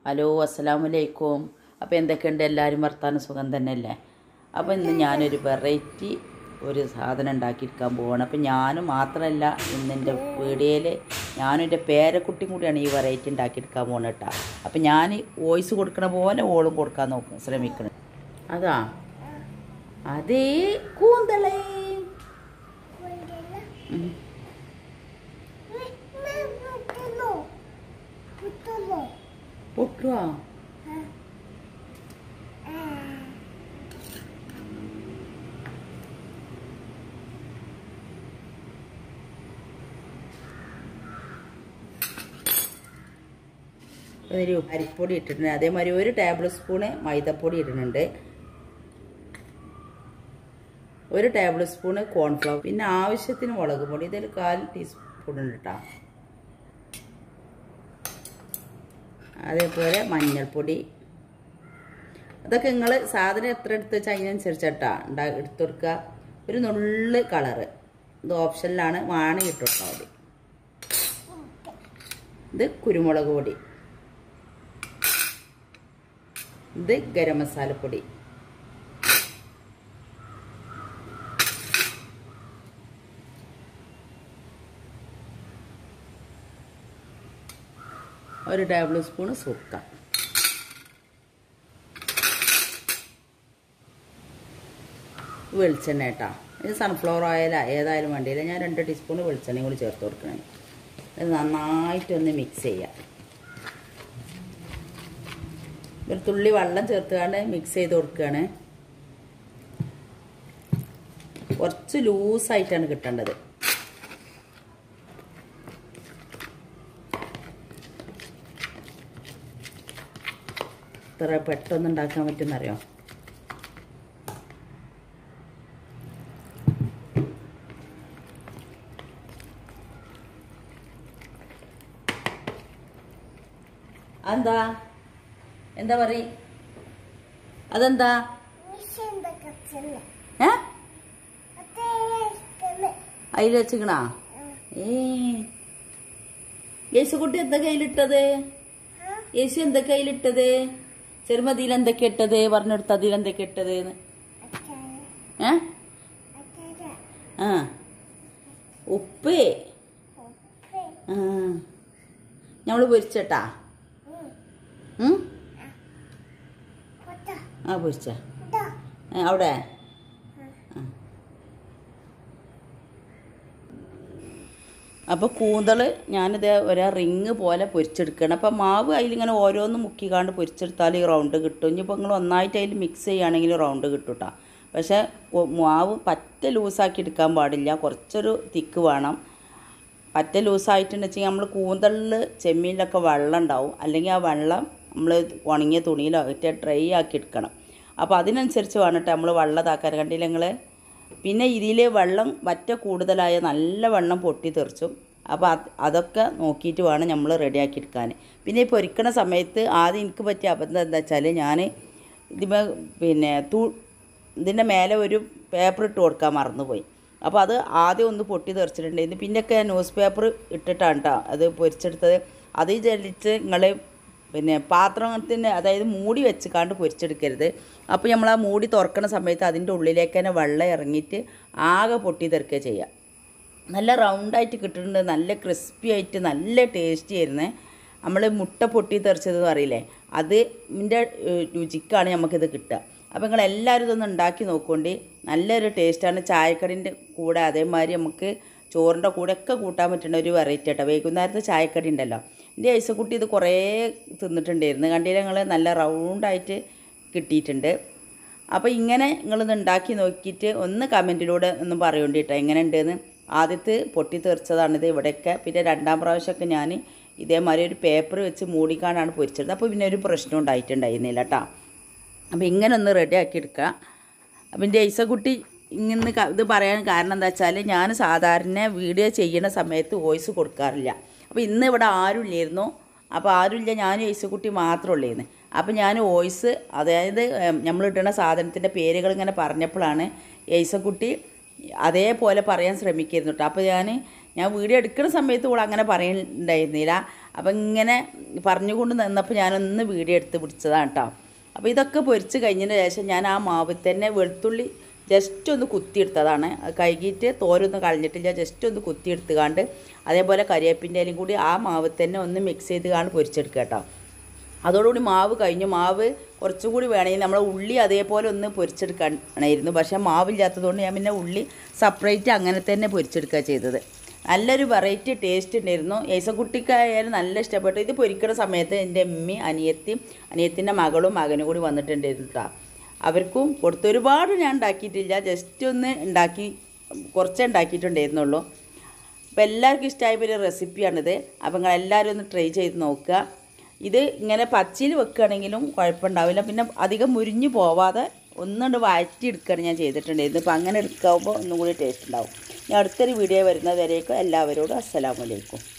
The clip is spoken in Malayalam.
ഹലോ അസ്സലാമലൈക്കും അപ്പോൾ എന്തൊക്കെയുണ്ട് എല്ലാവരും വർത്താനം സുഖം തന്നെയല്ലേ അപ്പോൾ ഇന്ന് ഞാനൊരു വെറൈറ്റി ഒരു സാധനം ഉണ്ടാക്കിയെടുക്കാൻ പോവാണ് അപ്പോൾ ഞാനും മാത്രമല്ല ഇന്നെൻ്റെ വീഡിയോയിൽ ഞാനും എൻ്റെ പേരക്കുട്ടിയും കൂടിയാണ് ഈ വെറൈറ്റി ഉണ്ടാക്കിയെടുക്കാൻ പോകുന്നത് കേട്ടോ അപ്പോൾ ഞാൻ വോയിസ് കൊടുക്കണ പോലെ ഓളും കൊടുക്കാൻ നോക്കും ശ്രമിക്കണം അതാ അതേ കൂന്തളേ ഉം. പൊട്ടുവാ ഒരു അരിപ്പൊടി ഇട്ടിട്ടുണ്ട് അതേമാതിരി ഒരു ടേബിൾ സ്പൂണ് മൈദപ്പൊടി ഇടുന്നുണ്ട് ഒരു ടേബിൾ സ്പൂണ് കോൺഫ്ലവർ പിന്നെ ആവശ്യത്തിന് മുളക് പൊടി ഇതിൽ കാൽ ടീസ്പൂൺ ഉണ്ട് കേട്ടോ അതേപോലെ മഞ്ഞൾപ്പൊടി അതൊക്കെ നിങ്ങൾ സാധനം എത്ര എടുത്ത് വെച്ചാൽ അതിനനുസരിച്ചിട്ടാ ഉണ്ടാ എടുത്തു കൊടുക്കുക ഒരു നുള്ള് കളറ് ഇത് ഓപ്ഷനിലാണ് വാണ ഇട്ട് കൊടുത്താൽ മതി ഇത് കുരുമുളക് പൊടി ഇത് ഗരം മസാലപ്പൊടി ഒരു ടേബിൾ സ്പൂൺ സുക്ക വെളിച്ചെണ്ണ കേട്ടോ ഇത് സൺഫ്ലവർ ഓയിലാ ഏതായാലും വേണ്ടിയില്ല ഞാൻ രണ്ട് ടീസ്പൂൺ വെളിച്ചെണ്ണയും കൂടി ചേർത്ത് കൊടുക്കണേ ഇത് നന്നായിട്ടൊന്ന് മിക്സ് ചെയ്യാം ഒരു തുള്ളി വെള്ളം ചേർത്തുകൊണ്ട് മിക്സ് ചെയ്ത് കൊടുക്കുകയാണ് കുറച്ച് ലൂസായിട്ടാണ് കിട്ടേണ്ടത് ഇത്ര പെട്ടെന്ന് ഉണ്ടാക്കാൻ പറ്റുമെന്നറിയോ അതെന്താ എന്താ പറ അതെന്താ ഏ അതിൽ വെച്ചിക്കണാ ഏ യേശുക്കുട്ടി എന്താ കയ്യിലിട്ടത് യേശു എന്താ കയ്യിലിട്ടത് ചെറുമതിയിൽ എന്തൊക്കെ ഇട്ടത് പറഞ്ഞെടുത്ത അതിൽ എന്തൊക്കെ ഇട്ടത് ഏ ആ ഉപ്പ് ആ ഞമ്മള് പൊരിച്ചട്ടാ ഉം? ആ പൊരിച്ച ഏ, അവിടെ ആ. അപ്പോൾ കൂന്തള് ഞാനിത് ഒരേ റിങ് പോലെ പൊരിച്ചെടുക്കണം അപ്പം മാവ് അതിലിങ്ങനെ ഓരോന്ന് മുക്കിക്കാണ്ട് പൊരിച്ചെടുത്താൽ ഈ റൗണ്ട് കിട്ടും ഇനിയിപ്പോൾ നിങ്ങൾ ഒന്നായിട്ട് അതിൽ മിക്സ് ചെയ്യുകയാണെങ്കിൽ റൗണ്ട് കിട്ടും കേട്ടോ പക്ഷേ ഒ- മാവ് പറ്റ ലൂസാക്കി എടുക്കാൻ പാടില്ല കുറച്ചൊരു തിക്ക് വേണം പറ്റ ലൂസായിട്ടുണ്ടെന്ന് വെച്ചാൽ നമ്മൾ കൂന്തളിൽ ചെമ്മീനിലൊക്കെ വെള്ളം ഉണ്ടാവും അല്ലെങ്കിൽ ആ വെള്ളം നമ്മൾ ഉണങ്ങിയ തുണിയിലോ ഇട്ട് ഡ്രൈ ആക്കി എടുക്കണം അപ്പോൾ അതിനനുസരിച്ച് വേണിട്ട് നമ്മൾ വെള്ളം ഇതാക്കാൻ കണ്ടില്ല നിങ്ങൾ പിന്നെ ഇതിൽ വെള്ളം വറ്റ കൂടുതലായ നല്ല വെള്ളം പൊട്ടി തെറിച്ചും അപ്പോൾ അത് അതൊക്കെ നോക്കിയിട്ട് വേണം നമ്മൾ റെഡിയാക്കി എടുക്കാൻ പിന്നെ ഈ പൊരിക്കണ സമയത്ത് ആദ്യം എനിക്ക് പറ്റിയ അബദ്ധം എന്താ വെച്ചാൽ ഞാൻ ഇതിമേ പിന്നെ തു ഇതിൻ്റെ മേലെ ഒരു പേപ്പർ ഇട്ട് കൊടുക്കാൻ മറന്നുപോയി അപ്പോൾ അത് ആദ്യം ഒന്ന് പൊട്ടി തെറിച്ചിട്ടുണ്ടായിരുന്നു പിന്നെയൊക്കെ ന്യൂസ് പേപ്പർ ഇട്ടിട്ടാണ് കേട്ടോ അത് പൊരിച്ചെടുത്തത് അത് ചലിച്ച് നിങ്ങൾ പിന്നെ പാത്രത്തിന് അതായത് മൂടി വെച്ച് കാണ്ട് പൊരിച്ചെടുക്കരുത് അപ്പോൾ നമ്മൾ ആ മൂടി തുറക്കണ സമയത്ത് അതിൻ്റെ ഉള്ളിലേക്ക് തന്നെ വെള്ളം ഇറങ്ങിയിട്ട് ആകെ പൊട്ടി തെറിക്കുക ചെയ്യുക നല്ല റൗണ്ടായിട്ട് കിട്ടുന്നുണ്ട് നല്ല ക്രിസ്പി ആയിട്ട് നല്ല ടേസ്റ്റി ആയിരുന്നേ നമ്മൾ മുട്ട പൊട്ടി തെറിച്ചതെന്ന് അറിയില്ലേ അത് ഇതിൻ്റെ രുചിക്കാണ് നമുക്കിത് കിട്ടുക അപ്പോൾ നിങ്ങൾ എല്ലാവരും ഇതൊന്ന് ഉണ്ടാക്കി നോക്കുകൊണ്ട് നല്ലൊരു ടേസ്റ്റാണ് ചായക്കടീൻ്റെ കൂടെ അതേമാതിരി നമുക്ക് ചോറിൻ്റെ കൂടെ ഒക്കെ കൂട്ടാൻ പറ്റുന്ന ഒരു വെറൈറ്റി കേട്ടോ വൈകുന്നേരത്തെ ചായക്കടി ഉണ്ടല്ലോ എൻ്റെ ഐസക്കുട്ടി ഇത് കുറേ തിന്നിട്ടുണ്ടായിരുന്നു കണ്ടില്ല നിങ്ങൾ നല്ല റൗണ്ടായിട്ട് കിട്ടിയിട്ടുണ്ട് അപ്പോൾ ഇങ്ങനെ നിങ്ങളിത് ഉണ്ടാക്കി നോക്കിയിട്ട് ഒന്ന് കമൻറ്റിലൂടെ ഒന്ന് പറയേണ്ടി കേട്ടോ എങ്ങനെ ഉണ്ടെന്ന് ആദ്യത്തെ പൊട്ടി തെറിച്ചതാണിത് ഇവിടെയൊക്കെ പിന്നെ രണ്ടാം പ്രാവശ്യമൊക്കെ ഞാൻ ഇതേമാതിരി ഒരു പേപ്പർ വെച്ച് മൂടിക്കാണ്ടാണ് പൊരിച്ചത് അപ്പോൾ പിന്നെ ഒരു പ്രശ്നം ഉണ്ടായിട്ടുണ്ടായിരുന്നില്ല കേട്ടോ അപ്പോൾ ഇങ്ങനെ ഒന്ന് റെഡിയാക്കി എടുക്കുക അപ്പം എൻ്റെ ഐസക്കുട്ടി ഇങ്ങനെ ക- ഇത് പറയാൻ കാരണം എന്താ വെച്ചാൽ ഞാൻ സാധാരണ വീഡിയോ ചെയ്യുന്ന സമയത്ത് വോയിസ് കൊടുക്കാറില്ല അപ്പോൾ ഇന്ന് ഇവിടെ ആരുമില്ലായിരുന്നു അപ്പോൾ ആരുമില്ല ഞാൻ ഐസക്കുട്ടി മാത്രമേ ഉള്ളേന്ന് അപ്പോൾ ഞാൻ വോയിസ് അതായത് നമ്മൾ ഇടുന്ന സാധനത്തിൻ്റെ പേരുകൾ ഇങ്ങനെ പറഞ്ഞപ്പോഴാണ് ഐസക്കുട്ടി അതേപോലെ പറയാൻ ശ്രമിക്കായിരുന്നു കേട്ടോ അപ്പോൾ ഞാൻ ഞാൻ വീഡിയോ എടുക്കുന്ന സമയത്ത് കൂടെ അങ്ങനെ പറയുന്നുണ്ടായിരുന്നില്ല അപ്പം ഇങ്ങനെ പറഞ്ഞുകൊണ്ട് നിന്നപ്പോൾ ഞാനൊന്ന് വീഡിയോ എടുത്ത് പിടിച്ചതാണ് കേട്ടോ അപ്പോൾ ഇതൊക്കെ പൊരിച്ച് കഴിഞ്ഞതിന് ശേഷം ഞാൻ ആ മാവിൽ തന്നെ വെളുത്തുള്ളി ജസ്റ്റ് ഒന്ന് കുത്തിയെടുത്തതാണ് അത് കഴുകിയിട്ട് തോരൊന്നും കളഞ്ഞിട്ടില്ല ജസ്റ്റ് ഒന്ന് കുത്തിയെടുത്തുകാണ്ട് അതേപോലെ കരിവേപ്പിൻ്റെ ഇലയും കൂടി ആ മാവിൽ തന്നെ ഒന്ന് മിക്സ് ചെയ്ത് കാണ്ട് പൊരിച്ചെടുക്കുക കേട്ടോ അതോടുകൂടി മാവ് കഴിഞ്ഞു മാവ് കുറച്ചും കൂടി വേണമെങ്കിൽ നമ്മൾ ഉള്ളി അതേപോലെ ഒന്ന് പൊരിച്ചെടുക്കണമായിരുന്നു പക്ഷേ മാവില്ലാത്തതുകൊണ്ട് ഞാൻ പിന്നെ ഉള്ളി സെപ്പറേറ്റ് അങ്ങനെ തന്നെ പൊരിച്ചെടുക്കുക ചെയ്തത് നല്ലൊരു വെറൈറ്റി ടേസ്റ്റ് ഉണ്ടായിരുന്നു ഏസക്കുട്ടിക്കായാലും നല്ല ഇഷ്ടപ്പെട്ടു ഇത് പൊരിക്കുന്ന സമയത്ത് എൻ്റെ അമ്മി അനിയത്തിയും അനിയത്തിൻ്റെ മകളും മകനും കൂടി വന്നിട്ടുണ്ടായിരുന്നു കേട്ടോ അവർക്കും കൊടുത്ത് ഒരുപാട് ഞാൻ ഉണ്ടാക്കിയിട്ടില്ല ജസ്റ്റ് ഒന്ന് ഉണ്ടാക്കി കുറച്ചേ ഉണ്ടാക്കിയിട്ടുണ്ടായിരുന്നുള്ളൂ അപ്പോൾ എല്ലാവർക്കും ഇഷ്ടമായ ഒരു റെസിപ്പിയാണിത് അപ്പോൾ നിങ്ങൾ എല്ലാവരും ഒന്ന് ട്രൈ ചെയ്ത് നോക്കുക ഇത് ഇങ്ങനെ പച്ചയിൽ വെക്കുകയാണെങ്കിലും കുഴപ്പമുണ്ടാവില്ല പിന്നെ അധികം മുരിഞ്ഞു പോവാതെ ഒന്നുകൊണ്ട് വഴറ്റി എടുക്കുകയാണ് ഞാൻ ചെയ്തിട്ടുണ്ടായിരുന്നു അപ്പോൾ അങ്ങനെ എടുക്കാവുമ്പോൾ ഒന്നും കൂടി ടേസ്റ്റ് ഉണ്ടാവും ഇനി അടുത്തൊരു വീഡിയോ വരുന്നത് വരേക്കും എല്ലാവരോടും അസ്സലാമലൈക്കും